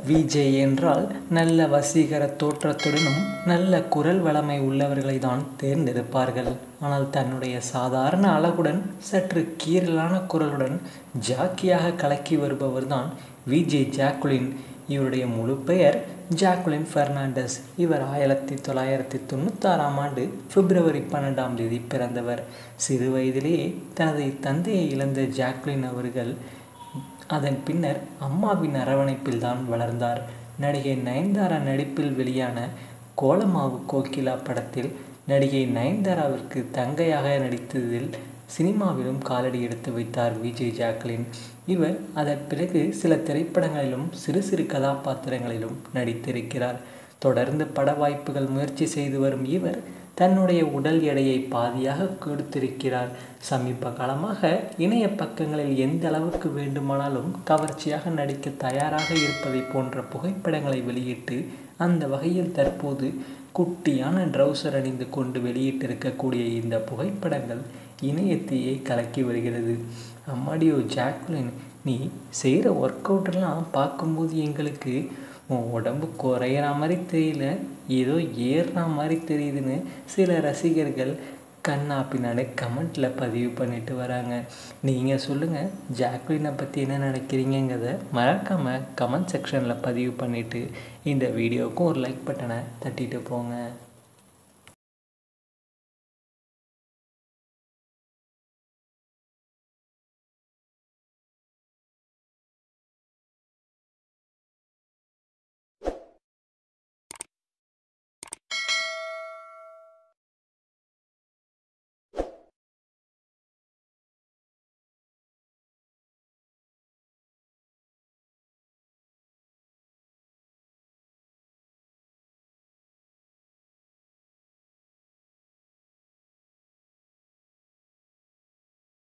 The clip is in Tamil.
விஜய் என்றால் நல்ல வசீகர தோற்றத்துடனும் நல்ல குரல் வளமை உள்ளவர்களை தான் தேர்ந்தெடுப்பார்கள் ஆனால் தன்னுடைய சாதாரண அழகுடன் சற்று கீறலான குரலுடன் ஜாக்கியாக கலக்கி வருபவர் தான் விஜய் ஜாக்குலின் இவருடைய முழு பெயர் ஜாக்குலின் பெர்னாண்டஸ் இவர் ஆயிரத்தி தொள்ளாயிரத்தி தொண்ணூத்தாறாம் ஆண்டு பிப்ரவரி பன்னெண்டாம் தேதி பிறந்தவர் சிறு வயதிலேயே தனது தந்தையை இழந்த ஜாக்குலின் அவர்கள் அதன் பின்னர் அம்மாவின் அரவணைப்பில் தான் வளர்ந்தார் நடிகை நயன்தாரா நடிப்பில் வெளியான கோலமாவு கோகிலா படத்தில் நடிகை நயன்தாராவிற்கு தங்கையாக நடித்ததில் சினிமாவிலும் காலடி எடுத்து வைத்தார் விஜய் ஜாக்லின் இவர் அதன் பிறகு சில திரைப்படங்களிலும் சிறு சிறு கதாபாத்திரங்களிலும் நடித்திருக்கிறார் தொடர்ந்து பட வாய்ப்புகள் முயற்சி செய்து வரும் இவர் தன்னுடைய உடல் எடையை பாதியாக கொடுத்திருக்கிறார் சமீப காலமாக இணைய பக்கங்களில் எந்த அளவுக்கு வேண்டுமானாலும் கவர்ச்சியாக நடிக்க தயாராக இருப்பதை போன்ற புகைப்படங்களை வெளியிட்டு அந்த வகையில் தற்போது குட்டியான ட்ரௌசர் அணிந்து கொண்டு வெளியிட்டிருக்கக்கூடிய இந்த புகைப்படங்கள் இணையத்தையே கலக்கி வருகிறது அம்மாடியோ ஜாக்லின் நீ செய்கிற ஒர்க் அவுட்டெல்லாம் பார்க்கும்போது எங்களுக்கு உன் உடம்பு குறையிற மாதிரி தெரியல ஏதோ ஏறுற மாதிரி தெரியுதுன்னு சில ரசிகர்கள் கண்ணா பின்னாடி கமெண்ட்டில் பதிவு பண்ணிட்டு வராங்க நீங்கள் சொல்லுங்கள் ஜாக்லினை பற்றி என்ன நினைக்கிறீங்கிறத மறக்காமல் கமெண்ட் செக்ஷனில் பதிவு பண்ணிவிட்டு இந்த வீடியோவுக்கும் ஒரு லைக் பட்டனை தட்டிட்டு போங்க